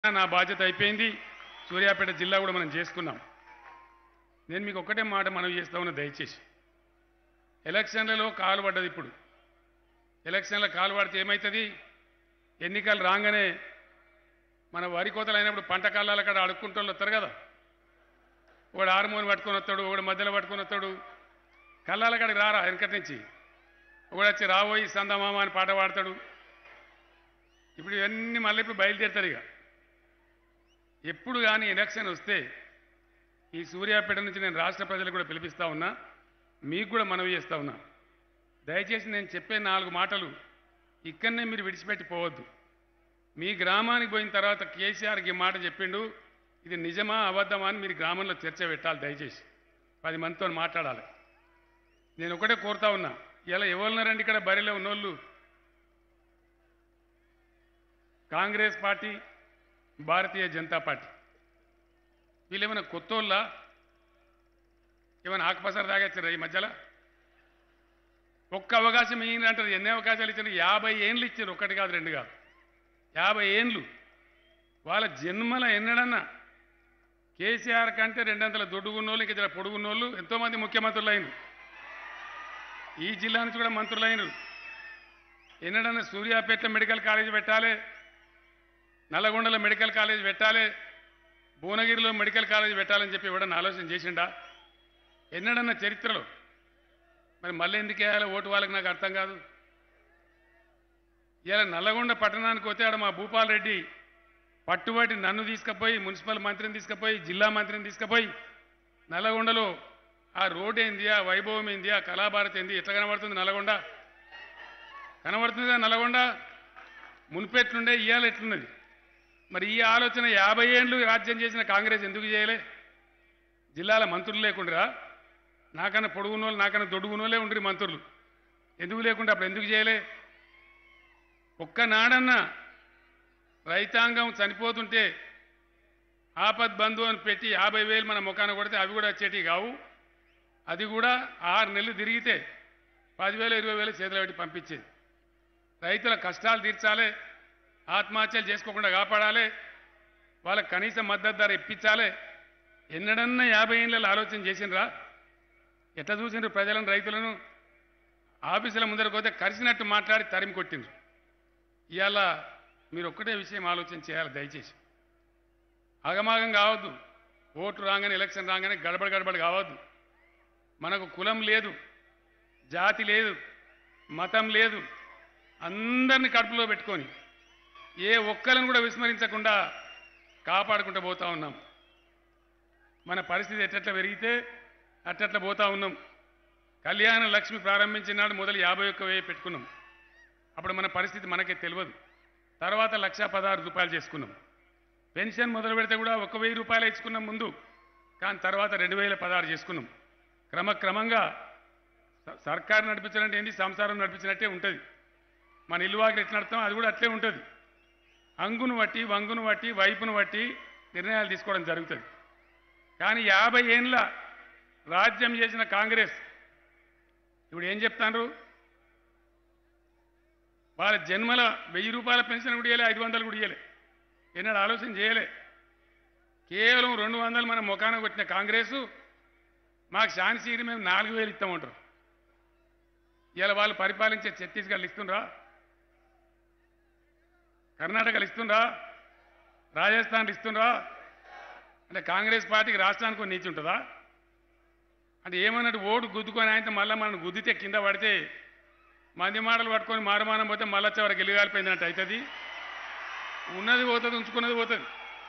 నా బాధ్యత అయిపోయింది సూర్యాపేట జిల్లా కూడా మనం చేసుకున్నాం నేను మీకు ఒక్కటే మాట మనవి చేస్తా ఉన్నా దయచేసి ఎలక్షన్లలో కాలు పడ్డది ఇప్పుడు ఎలక్షన్ల కాలు పడితే ఏమవుతుంది ఎన్నికలు రాగానే మన వరి కోతలు అయినప్పుడు పంట కాలాల అక్కడ అడుక్కుంటూ వస్తారు కదా ఒకడు హార్మోన్ పట్టుకొని వస్తాడు ఒకడు మధ్యలో పట్టుకొని వస్తాడు కళ్ళాల కాడికి రారా వెనకటి నుంచి ఒకడు వచ్చి రాబోయి సందమామ అని పాట పాడతాడు ఇప్పుడు ఇవన్నీ మళ్ళీ ఇప్పుడు బయలుదేరుతారు ఇక ఎప్పుడు కానీ ఎలక్షన్ వస్తే ఈ సూర్యాపేట నుంచి నేను రాష్ట్ర ప్రజలకు కూడా పిలిపిస్తా ఉన్నా మీకు కూడా మనవి చేస్తా ఉన్నా దయచేసి నేను చెప్పే నాలుగు మాటలు ఇక్కడనే మీరు విడిచిపెట్టి పోవద్దు మీ గ్రామానికి పోయిన తర్వాత కేసీఆర్కి ఈ మాట చెప్పిండు ఇది నిజమా అబద్ధమా అని మీరు గ్రామంలో చర్చ పెట్టాలి దయచేసి పది మందితో మాట్లాడాలి నేను ఒకటే కోరుతా ఉన్నా ఇలా ఎవరున్నారండి ఇక్కడ బరిలో ఉన్నోళ్ళు కాంగ్రెస్ పార్టీ భారతీయ జనతా పార్టీ వీళ్ళు ఏమైనా కొత్తోళ్ళ ఏమైనా ఆకుపసర తాగొచ్చారా ఈ మధ్యలో ఒక్క అవకాశం ఇయ్యండి అంటారు ఎన్ని అవకాశాలు ఇచ్చారు యాభై ఏండ్లు ఇచ్చారు ఒక్కటి కాదు రెండు కాదు యాభై ఏండ్లు వాళ్ళ జన్మల ఎన్నడన్నా కేసీఆర్ కంటే రెండంతల దొడ్డుగున్నోళ్ళు ఇంకా జర పొడుగున్నోళ్ళు ఎంతోమంది ముఖ్యమంత్రులు అయినరు ఈ జిల్లా నుంచి కూడా మంత్రులు అయినరు ఎన్నడన్నా సూర్యాపేట మెడికల్ కాలేజ్ పెట్టాలి నల్లగొండలో మెడికల్ కాలేజ్ పెట్టాలి భువనగిరిలో మెడికల్ కాలేజ్ పెట్టాలని చెప్పి ఎవడన్నా ఆలోచన చేసిండా ఎన్నడన్నా చరిత్రలో మరి మళ్ళీ ఎందుకు వేయాలి ఓటు వాళ్ళకి నాకు అర్థం కాదు ఇలా నల్లగొండ పట్టణానికి వస్తే ఆడ మా భూపాల్ రెడ్డి పట్టుబట్టి నన్ను తీసుకుపోయి మున్సిపల్ మంత్రిని తీసుకుపోయి జిల్లా మంత్రిని తీసుకుపోయి నల్లగొండలో ఆ రోడ్ ఏంది ఆ వైభవం ఏంది ఆ కళాభారతి ఏంది ఎట్లా కనబడుతుంది నల్లగొండ కనబడుతుందిగా నల్లగొండ మున్పెట్లుండే ఇవాళ ఎట్లున్నది మరి ఈ ఆలోచన యాభై ఏళ్ళు రాజ్యం చేసిన కాంగ్రెస్ ఎందుకు చేయలే జిల్లాల మంత్రులు లేకుండా నాకన్నా పొడుగునోళ్ళు నాకన్నా దొడుగునోళ్ళే ఉండ్రి మంత్రులు ఎందుకు లేకుండా అప్పుడు ఎందుకు చేయలే ఒక్కనాడన్నా రైతాంగం చనిపోతుంటే ఆపద్ బంధు అని పెట్టి యాభై వేలు మన ముఖాన కొడితే అవి కూడా వచ్చేటివి కావు అది కూడా ఆరు నెలలు తిరిగితే పదివేలు ఇరవై వేలు చేతిలో పెట్టి పంపించేది రైతుల కష్టాలు తీర్చాలి ఆత్మహత్యలు చేసుకోకుండా కాపాడాలి వాళ్ళకి కనీస మద్దతు ధర ఇప్పించాలి ఎన్నడన్నా యాభై ఏళ్ళలో ఆలోచన చేసినరా ఎట్లా చూసిండ్రు ప్రజలను రైతులను ఆఫీసుల ముందరకు పోతే కలిసినట్టు మాట్లాడి తరిమి కొట్టిండ్రు ఇవాళ మీరు ఒక్కటే విషయం ఆలోచన చేయాలి దయచేసి ఆగమాగం కావద్దు ఓటు రాగానే ఎలక్షన్ రాగానే గడబడి గడబడి కావద్దు మనకు కులం లేదు జాతి లేదు మతం లేదు అందరిని కడుపులో పెట్టుకొని ఏ ఒక్కరిని కూడా విస్మరించకుండా కాపాడుకుంటూ పోతా ఉన్నాం మన పరిస్థితి ఎట్లట్లా పెరిగితే అట్లట్లా పోతా ఉన్నాం కళ్యాణ లక్ష్మి ప్రారంభించిన నాడు మొదలు యాభై ఒక్క వేయి పెట్టుకున్నాం అప్పుడు మన పరిస్థితి మనకే తెలియదు తర్వాత లక్ష పదహారు రూపాయలు చేసుకున్నాం పెన్షన్ మొదలు పెడితే కూడా ఒక వెయ్యి రూపాయలు ఇచ్చుకున్నాం ముందు కానీ తర్వాత రెండు వేల పదహారు చేసుకున్నాం క్రమక్రమంగా స- సర్కారు నడిపించాలంటే ఏంటి సంసారం నడిపించినట్టే ఉంటుంది మన ఇల్లు వాకిలు ఎట్లా నడుస్తాం అది కూడా అట్లే ఉంటుంది అంగును బట్టి వంగును బట్టి వైపును బట్టి నిర్ణయాలు తీసుకోవడం జరుగుతుంది కానీ యాభై ఏండ్ల రాజ్యం చేసిన కాంగ్రెస్ ఇప్పుడు ఏం చెప్తాను వాళ్ళ జన్మల వెయ్యి రూపాయల పెన్షన్ కూడా ఇవ్వలే ఐదు వందలు కూడా ఇవ్వలే ఎన్నడూ ఆలోచన చేయలే కేవలం రెండు వందలు మన ముఖాన కొట్టిన కాంగ్రెసు మాకు శాన్సీని మేము నాలుగు వేలు ఇస్తామంటారు ఇలా వాళ్ళు పరిపాలించే ఛత్తీస్గఢ్ ఇస్తుండ్రా కర్ణాటకలు ఇస్తుండ్రా రాజస్థాన్ ఇస్తుండ్రా అంటే కాంగ్రెస్ పార్టీకి రాష్ట్రానికి కొన్ని నీచి ఉంటుందా అంటే ఏమన్నట్టు ఓటు గుద్దుకొని ఆయన మళ్ళీ మనం గుద్దితే కింద పడితే మంది మాటలు పట్టుకొని మారమానం పోతే మళ్ళీ చివరికి గెలిగాలిపోయిందంటే అవుతుంది ఉన్నది పోతుంది ఉంచుకున్నది పోతుంది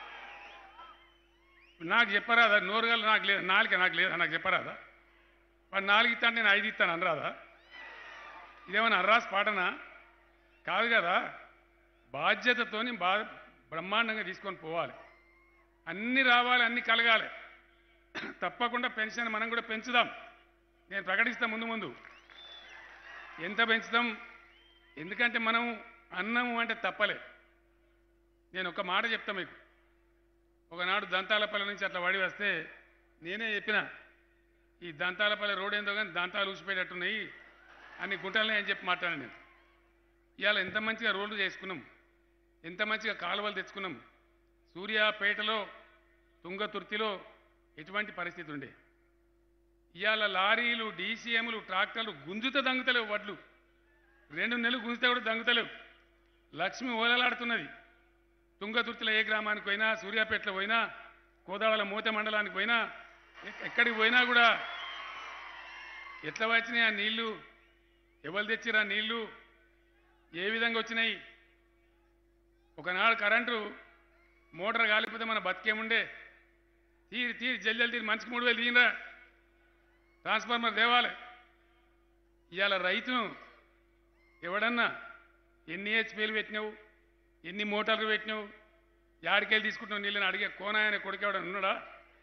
నాకు చెప్పరాదా నోరుగల నాకు లేదు నాలుక నాకు లేదు నాకు చెప్పరాదా వాడు నాలుగు ఇస్తాను నేను ఐదు ఇస్తాను అనరాదా ఇదేమన్నా అర్రాస్ పాటనా కాదు కదా బాధ్యతతోని బా బ్రహ్మాండంగా తీసుకొని పోవాలి అన్నీ రావాలి అన్నీ కలగాలి తప్పకుండా పెన్షన్ మనం కూడా పెంచుదాం నేను ప్రకటిస్తా ముందు ముందు ఎంత పెంచుదాం ఎందుకంటే మనం అన్నము అంటే తప్పలే నేను ఒక మాట చెప్తా మీకు ఒకనాడు దంతాలపల్లి నుంచి అట్లా వడి వస్తే నేనే చెప్పిన ఈ దంతాలపల్లి రోడ్ ఏందో కానీ దంతాలు ఊసిపోయేటట్టున్నాయి అన్ని గుంటలనే అని చెప్పి మాట్లాడాను నేను ఇవాళ ఎంత మంచిగా రోడ్లు చేసుకున్నాం ఎంత మంచిగా కాలువలు తెచ్చుకున్నాం సూర్యాపేటలో తుంగతుర్తిలో ఎటువంటి పరిస్థితి ఉండే ఇవాళ లారీలు డీసీఎంలు ట్రాక్టర్లు గుంజుత దంగుతలేవు వడ్లు రెండు నెలలు గుంజితే కూడా దంగుతలేవు లక్ష్మి ఓలలాడుతున్నది తుంగతుర్తిలో ఏ గ్రామానికి పోయినా సూర్యాపేటలో పోయినా కోదాడల మూత మండలానికి పోయినా ఎక్- ఎక్కడికి పోయినా కూడా ఎట్లా వచ్చినాయి ఆ నీళ్లు ఎవరు తెచ్చిరా నీళ్లు ఏ విధంగా వచ్చినాయి ఒకనాడు కరెంటు మోటార్ కాలిపోతే మన బతికేముండే తీరి తీరి జల్లి తీరి మనిషికి మూడు వేలు తీయరా ట్రాన్స్ఫార్మర్ తేవాలి ఇవాళ రైతును ఎవడన్నా ఎన్ని హెచ్పీలు పెట్టినావు ఎన్ని మోటార్లు పెట్టినావు యాడికెళ్ళి తీసుకుంటున్నావు నీళ్ళని అడిగే కోనాయన కొడుకేవాడని ఉన్నాడా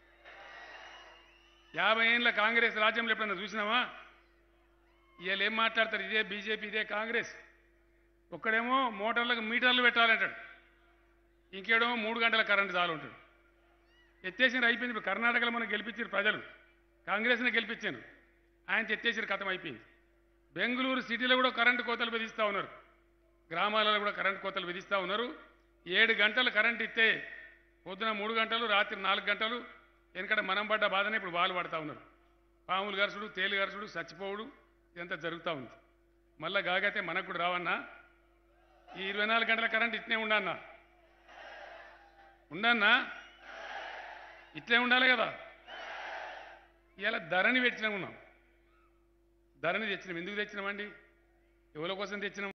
యాభై ఏళ్ళ కాంగ్రెస్ రాజ్యంలో ఎప్పుడన్నా చూసినావా ఇవాళ ఏం మాట్లాడతారు ఇదే బీజేపీ ఇదే కాంగ్రెస్ ఒక్కడేమో మోటార్లకు మీటర్లు పెట్టాలంటాడు ఇంకేడేమో మూడు గంటల కరెంటు చాలు ఉంటాడు ఎత్తేసిన అయిపోయింది ఇప్పుడు కర్ణాటకలో మనం గెలిపించారు ప్రజలు కాంగ్రెస్ని గెలిపించాను ఆయన ఎత్తేసిన కథం అయిపోయింది బెంగళూరు సిటీలో కూడా కరెంటు కోతలు విధిస్తూ ఉన్నారు గ్రామాలలో కూడా కరెంటు కోతలు విధిస్తూ ఉన్నారు ఏడు గంటలు కరెంట్ ఇస్తే పొద్దున మూడు గంటలు రాత్రి నాలుగు గంటలు ఎందుకంటే మనం పడ్డ బాధనే ఇప్పుడు వాళ్ళు పడతా ఉన్నారు పాములు గరుసుడు తేలు గరుసుడు చచ్చిపోవుడు ఇదంతా జరుగుతూ ఉంది మళ్ళా గాగైతే మనకు కూడా రావన్నా ఈ ఇరవై నాలుగు గంటల కరెంట్ ఇట్నే ఉండన్నా ఉండన్నా ఇట్లే ఉండాలి కదా ఇలా ధరని పెట్టినా ఉన్నాం ధరని తెచ్చినాం ఎందుకు తెచ్చినామండి ఎవరి కోసం తెచ్చినాం